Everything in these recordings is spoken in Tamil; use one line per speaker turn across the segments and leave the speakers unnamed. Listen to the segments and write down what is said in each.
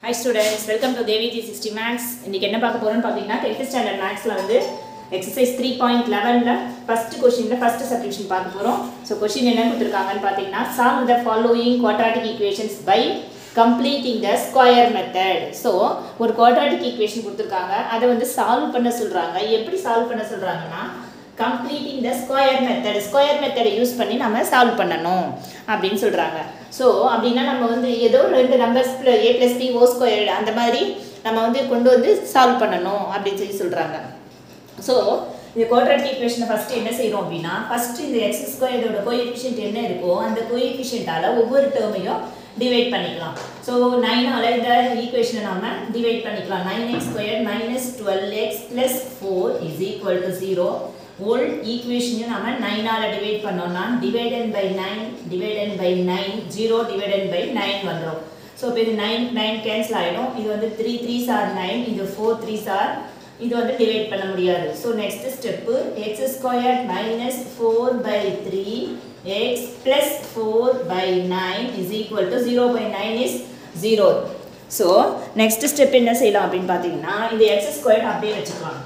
High students welcome to Devi D sixty maths இன்னைக்கு என்ன பார்க்க போறோம்னு பார்த்தீங்கன்னா டென்த் ஸ்டாண்டர்ட் மேக்ஸில் வந்து எக்ஸசைஸ் த்ரீ பாயிண்ட் லெவனில் ஃபஸ்ட் கொஷினில் ஃபஸ்ட் சப்டிவிஷன் பார்க்க போகிறோம் ஸோ கொஷின் என்ன கொடுத்துருக்காங்கன்னு பார்த்தீங்கன்னா solve the following quadratic equations by completing the square method so ஒரு குவாட்ராட்டிக் ஈக்குவேஷன் கொடுத்துருக்காங்க அதை வந்து சால்வ் பண்ண சொல்கிறாங்க எப்படி சால்வ் பண்ண சொல்கிறாங்கன்னா completing the square method square மெத்தடை யூஸ் பண்ணி நம்ம சால்வ் பண்ணணும் அப்படின்னு சொல்கிறாங்க ஸோ அப்படின்னா நம்ம வந்து ஏதோ ரெண்டு numbers A plus B whole squared அந்த மாதிரி நம்ம வந்து கொண்டு வந்து சால்வ் பண்ணணும் அப்படின்னு சொல்லி சொல்கிறாங்க ஸோ இந்த குவாட்ரேட்டிக் ஈக்குவேஷனை ஃபஸ்ட்டு என்ன செய்கிறோம் அப்படின்னா ஃபஸ்ட்டு இந்த எக்ஸ் ஸ்கொயர்டோட கோஎஃபிஷியன்ட் என்ன இருக்கோ அந்த கோஎஃபிஷியன்ட்டால் ஒவ்வொரு டேர்மையும் டிவைட் பண்ணிக்கலாம் ஸோ நைனால் இந்த ஈக்குவேஷனை நாம டிவைட் பண்ணிக்கலாம் nine x square minus twelve x plus four is equal to zero whole ஈக்குவேஷனையும் நம்ம நைனால் டிவைட் பண்ணோம்னா divided by nine divided by nine zero divided by nine வந்துடும் ஸோ இப்போ இது நைன் நைன் கேன்சல் ஆகிடும் இது வந்து த்ரீ த்ரீ சார் நைன் இது ஃபோர் த்ரீ சார் இது வந்து டிவைட் பண்ண முடியாது so next step x square minus four by three x plus four by nine is equal to zero by nine is zero so next step என்ன செய்யலாம் அப்படின்னு பார்த்தீங்கன்னா இந்த எக்ஸ் ஸ்கொயர் அப்படியே வச்சுக்கலாம்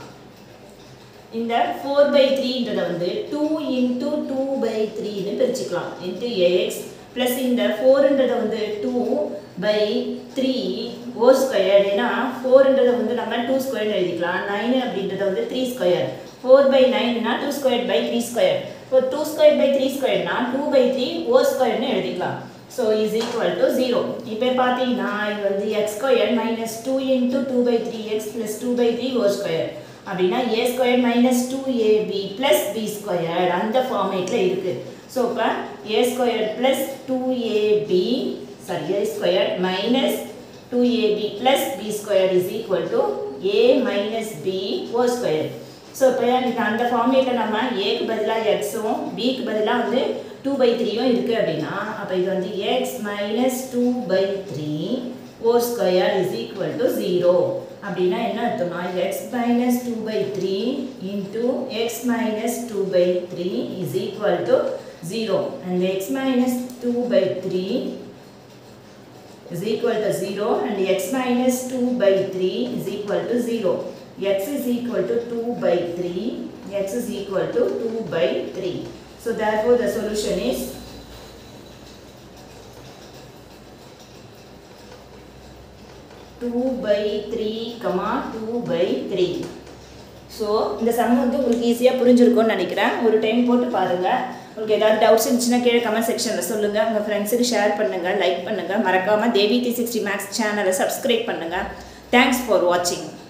இந்த ஃபோர் பை த்ரீன்றதை வந்து டூ இன்ட்டு டூ பை த்ரீன்னு பிரிச்சுக்கலாம் இன்ட்டு எக்ஸ் ப்ளஸ் இந்த ஃபோருன்றதை வந்து two by three whole square ஏன்னா ஃபோருன்றதை வந்து நம்ம டூ ஸ்கொயர் எழுதிக்கலாம் நைனு அப்படின்றத வந்து த்ரீ ஸ்கொயர் ஃபோர் பை நைன்னா two square by three square இப்போ டூ ஸ்கொயர் பை த்ரீ ஸ்கொயர்னா டூ பை த்ரீ ஓ ஸ்கொயர்னு எழுதிக்கலாம் so is equal to zero இப்போ பார்த்தீங்கன்னா இது வந்து x square minus two into two by three x plus two by three whole square அப்படின்னா A square minus two AB plus B square அந்த ஃபார்மேட்டில் இருக்குது ஸோ இப்போ A square plus two AB sorry A square minus two AB plus B square is equal to A minus B whole square so இப்போ எனக்கு அந்த ஃபார்மேட்டில் நம்ம ஏக்கு பதிலாக எக்ஸும் பிக்கு பதிலாக வந்து டூ பை த்ரீயும் இருக்குது அப்படின்னா அப்போ இது வந்து x minus two by three whole square is equal to zero அப்படின்னா என்ன அர்த்தம்னா x minus two by three into x minus two by three is equal to zero and x minus two by three is equal to 0 and x minus 2 by 3 is equal to 0. x is equal to 2 by 3, x is equal to 2 by 3. So therefore the solution is two by three comma two by three. So இந்த சம் வந்து உங்களுக்கு ஈஸியாக புரிஞ்சிருக்கும்னு நினைக்கிறேன் ஒரு டைம் போட்டு பாருங்கள் உங்களுக்கு ஏதாவது டவுட்ஸ் இருந்துச்சுன்னா கீழே கமெண்ட் செக்ஷனில் சொல்லுங்கள் உங்கள் ஃப்ரெண்ட்ஸுக்கு ஷேர் பண்ணுங்கள் லைக் பண்ணுங்கள் மறக்காமல் தேவி டி சிக்ஸ்டி மேக்ஸ் சேனலை சப்ஸ்கிரைப் பண்ணுங்கள் தேங்க்ஸ் ஃபார் வாட்சிங்